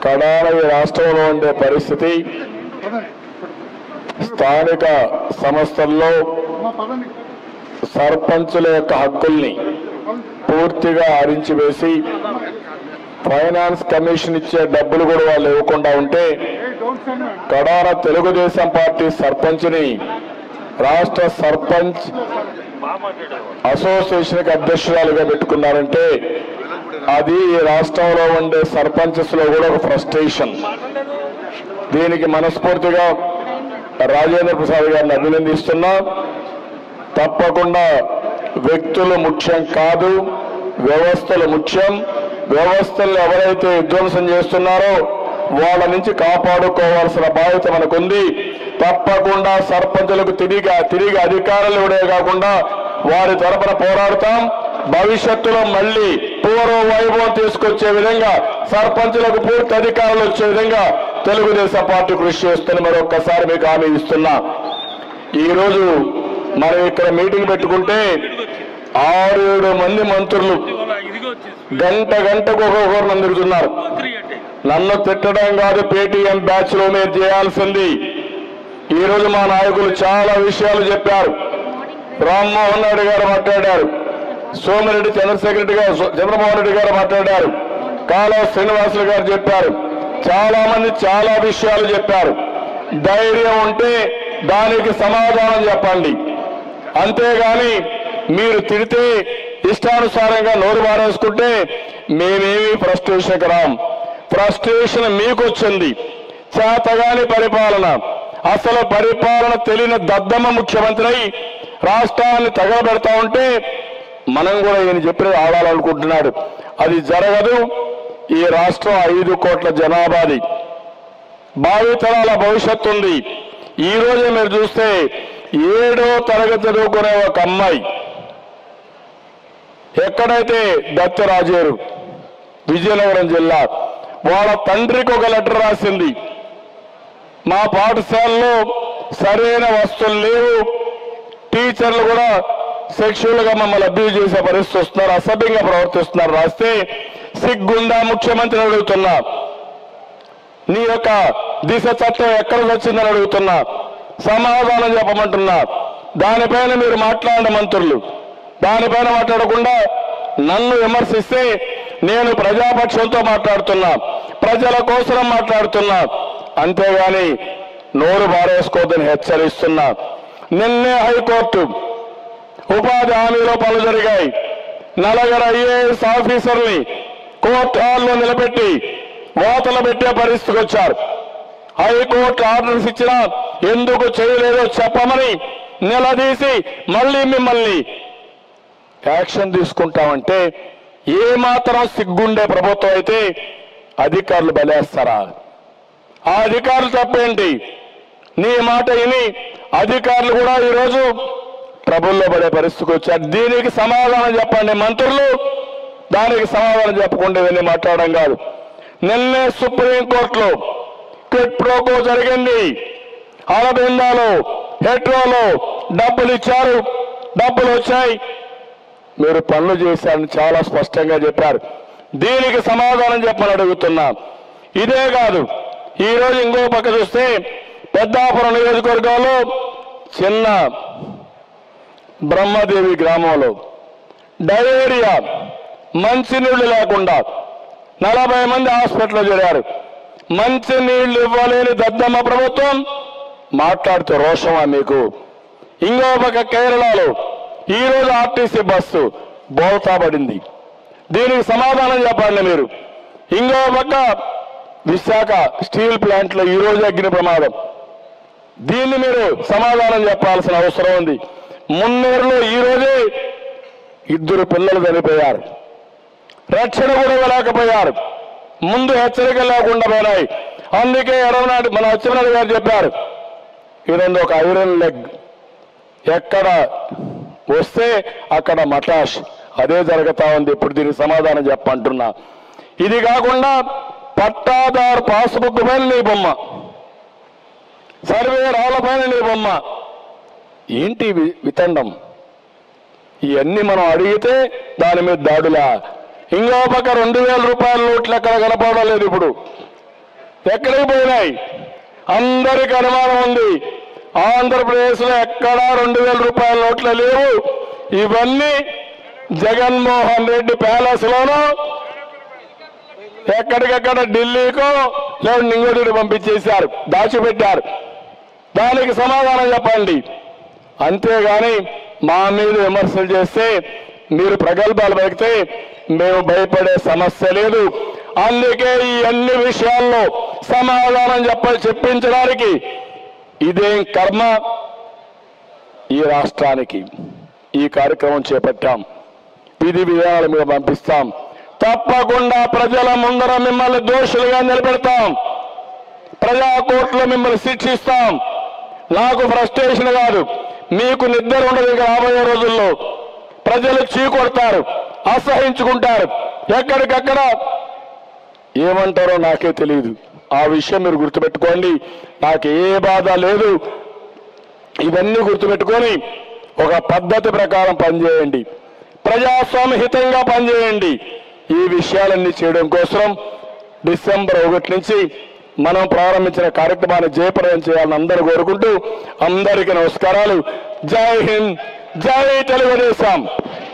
కడాన ఈ రాష్ట్రంలో ఉండే పరిస్థితి స్థానిక సంస్థల్లో అమ్మా పదండి సర్పంచుల యొక్క హక్కుల్ని పూర్తిగా హరించివేసి ఫైనాన్స్ కమిషన్ ఇచ్చే డబ్బులు కూడా వాళ్ళు ఇవ్వకుండా ఉంటే ఏ డోంట్ సెండ్ కడాన తెలుగుదేశం పార్టీ సర్పంచ్ని రాష్ట్ర సర్పంచ్ అసోసియేషన్కి అధ్యక్షురాలుగా పెట్టుకున్నారంటే అది ఈ రాష్ట్రంలో ఉండే సర్పంచెస్ లో కూడా ఒక ఫ్రస్ట్రేషన్ దీనికి మనస్ఫూర్తిగా రాజేంద్ర ప్రసాద్ గారిని అభినందిస్తున్నా తప్పకుండా వ్యక్తులు ముఖ్యం కాదు వ్యవస్థలు ముఖ్యం వ్యవస్థలు ఎవరైతే విధ్వంసం చేస్తున్నారో వాళ్ళ నుంచి కాపాడుకోవాల్సిన బాధ్యత మనకుంది తప్పకుండా సర్పంచులకు తిరిగి తిరిగి అధికారులు ఇవ్వడే కాకుండా వారి తరపున పోరాడతాం భవిష్యత్తులో మళ్ళీ పూర్వ వైభవం తీసుకొచ్చే విధంగా సర్పంచులకు పూర్తి అధికారులు వచ్చే విధంగా తెలుగుదేశం పార్టీ కృషి చేస్తున్న మరొక్కసారి మీకు హామీ ఇస్తున్నా ఈ రోజు మనం ఇక్కడ మీటింగ్ పెట్టుకుంటే ఆరు ఏడు మంది మంత్రులు ఇదిగో వచ్చేసి గంట గంటకు ఒక్కొక్కరు నన్ను తిరుగుతున్నారు త్రీ అంటే నన్ను తిట్టడం కాదు పేటీఎం బ్యాచ్ లో మీరు చేయాల్సింది ఈ రోజు మా నాయకులు చాలా విషయాలు చెప్పారు రామ్మోహన్ రెడ్డి గారు మాట్లాడారు సోమిరెడ్డి చంద్రశేఖర్ రెడ్డి గారు చంద్రమోహన్ రెడ్డి గారు మాట్లాడారు కాలువ శ్రీనివాసులు గారు చెప్పారు చాలా మంది చాలా విషయాలు చెప్పారు ధైర్యం ఉంటే దానికి సమాధానం చెప్పండి అంతేగాని మీరు తిడితే ఇష్టానుసారంగా నోరు మారేసుకుంటే మేమేమి ఫ్రస్ట్రేషన్కి రాం ఫ్రస్ట్రేషన్ మీకు వచ్చింది చేతగాని పరిపాలన అసలు పరిపాలన తెలియని దద్దమ్మ ముఖ్యమంత్రి అయి రాష్ట్రాన్ని తగలబెడతా ఉంటే మనం కూడా ఈయన చెప్పినది ఆడాలనుకుంటున్నాడు అది జరగదు ఈ రాష్ట్రం ఐదు కోట్ల జనాభాది భావితరాల భవిష్యత్తు ఉంది ఈ రోజు మీరు చూస్తే ఏడో తరగతి చదువుకునే ఒక అమ్మాయి ఎక్కడైతే దత్తరాజేరు విజయనగరం జిల్లా వాళ్ళ తండ్రికి ఒక లెటర్ రాసింది మా పాఠశాలలో సరైన వస్తువులు లేవు టీచర్లు కూడా సెక్షువల్ గా మమ్మల్ని అబ్యూజ్ చేసే పరిస్థితి వస్తున్నారు అసభ్యంగా ప్రవర్తిస్తున్నారు రాస్తే సిగ్గుండా ముఖ్యమంత్రిని అడుగుతున్నా నీ యొక్క దిశ చట్టం ఎక్కడ వచ్చిందని అడుగుతున్నా సమాధానం చెప్పమంటున్నా దానిపైన మీరు మాట్లాడిన మంత్రులు దానిపైన మాట్లాడకుండా నన్ను విమర్శిస్తే నేను ప్రజాపక్షంతో మాట్లాడుతున్నా ప్రజల కోసం మాట్లాడుతున్నా అంతేగాని నోరు బారేసుకోవద్దని హెచ్చరిస్తున్నా నిన్నే హైకోర్టు ఉపాధి హామీలో పనులు జరిగాయి నలుగురు ఐఏఎస్ ఆఫీసర్ని కోర్టు హాల్లో నిలబెట్టి వాతలు పెట్టే పరిస్థితికి వచ్చారు హైకోర్టు ఆర్డర్స్ ఇచ్చినా ఎందుకు చేయలేదో చెప్పమని నిలదీసి మళ్ళీ మిమ్మల్ని యాక్షన్ తీసుకుంటామంటే ఏ మాత్రం సిగ్గుండే ప్రభుత్వం అయితే అధికారులు బలేస్తారా ఆ అధికారులు తప్పేంటి నీ మాట విని అధికారులు కూడా ఈరోజు ట్రబుల్లో పడే పరిస్థితికి వచ్చారు దీనికి సమాధానం చెప్పండి మంత్రులు దానికి సమాధానం చెప్పకుండా ఇవన్నీ మాట్లాడడం కాదు నిన్నే సుప్రీంకోర్టులో క్విట్ ప్రోకో జరిగింది అరబిందాలో హెట్రోలో డబ్బులు ఇచ్చారు డబ్బులు వచ్చాయి మీరు పనులు చేశారని చాలా స్పష్టంగా చెప్పారు దీనికి సమాధానం చెప్పని అడుగుతున్నా ఇదే కాదు ఈ రోజు ఇంకో పక్క చూస్తే పెద్దాపురం నియోజకవర్గంలో చిన్న బ్రహ్మదేవి గ్రామంలో డయేరియా మంచినీళ్లు లేకుండా నలభై మంది హాస్పిటల్లో చేరారు మంచి నీళ్లు ఇవ్వలేని దద్దమ్మ ప్రభుత్వం మాట్లాడుతూ రోషమా మీకు ఇంకో పక్క కేరళలో ఈ రోజు ఆర్టీసీ బస్సు బోల్తా పడింది దీనికి సమాధానం చెప్పండి మీరు ఇంకో పక్క విశాఖ స్టీల్ ప్లాంట్ లో ఈ రోజు అగ్ని ప్రమాదం దీన్ని మీరు సమాధానం చెప్పాల్సిన అవసరం ఉంది మున్నేరులో ఈ రోజే ఇద్దరు పిల్లలు చనిపోయారు రక్షణ కూడా ఇవ్వలేకపోయారు ముందు హెచ్చరిక లేకుండా పోయినాయి అందుకే ఎడవనాడు మన అచ్చెన్నాయుడు గారు చెప్పారు ఇదంతా ఒక ఐరన్ లెగ్ ఎక్కడ వస్తే అక్కడ మటాష్ అదే జరుగుతా ఉంది ఇప్పుడు దీనికి సమాధానం చెప్పంటున్నా ఇది కాకుండా పట్టాదారు పాస్బుక్ పైన నీ బొమ్మ సర్వే రాళ్ళ పైన నీ బొమ్మ ఏంటి వి- వితండం ఇవన్నీ మనం అడిగితే దాని మీద దాడులా ఇంకో పక్క రెండు వేల రూపాయల నోట్లు ఎక్కడ కనపడడం లేదు ఇప్పుడు ఎక్కడికి పోయినాయి అందరికి అనుమానం ఉంది ఆంధ్రప్రదేశ్లో ఎక్కడా రెండు వేల రూపాయల నోట్లు లేవు ఇవన్నీ జగన్మోహన్ రెడ్డి ప్యాలెస్ లోనూ ఎక్కడికెక్కడ ఢిల్లీకో లేదా ఇంకోటి పంపించేశారు దాచిపెట్టారు దానికి సమాధానం చెప్పండి అంతేగాని మా మీద విమర్శలు చేస్తే మీరు ప్రగల్భాలు పలికితే మేము భయపడే సమస్య లేదు అందుకే ఈ అన్ని విషయాల్లో సమాధానం చెప్ప చెప్పించడానికి ఇదేం కర్మ ఈ రాష్ట్రానికి ఈ కార్యక్రమం చేపట్టాం విధి విధానాల మీద పంపిస్తాం తప్పకుండా ప్రజల ముందర మిమ్మల్ని దోషులుగా నిలబెడతాం ప్రజా కోర్టులో మిమ్మల్ని శిక్షిస్తాం నాకు ఫ్రస్ట్రేషన్ కాదు మీకు నిద్ర ఉండదు ఇక రాబోయే రోజుల్లో ప్రజలు చీకొడతారు అసహించుకుంటారు ఎక్కడికక్కడ ఏమంటారో నాకే తెలియదు ఆ విషయం మీరు గుర్తుపెట్టుకోండి నాకు ఏ బాధ లేదు ఇవన్నీ గుర్తుపెట్టుకొని ఒక పద్ధతి ప్రకారం పనిచేయండి ప్రజాస్వామ్య హితంగా పనిచేయండి ఈ విషయాలన్నీ చేయడం కోసం డిసెంబర్ ఒకటి నుంచి మనం ప్రారంభించిన కార్యక్రమాన్ని జయప్రదం చేయాలని అందరూ కోరుకుంటూ అందరికీ నమస్కారాలు జై హింద్ జై తెలుగుదేశం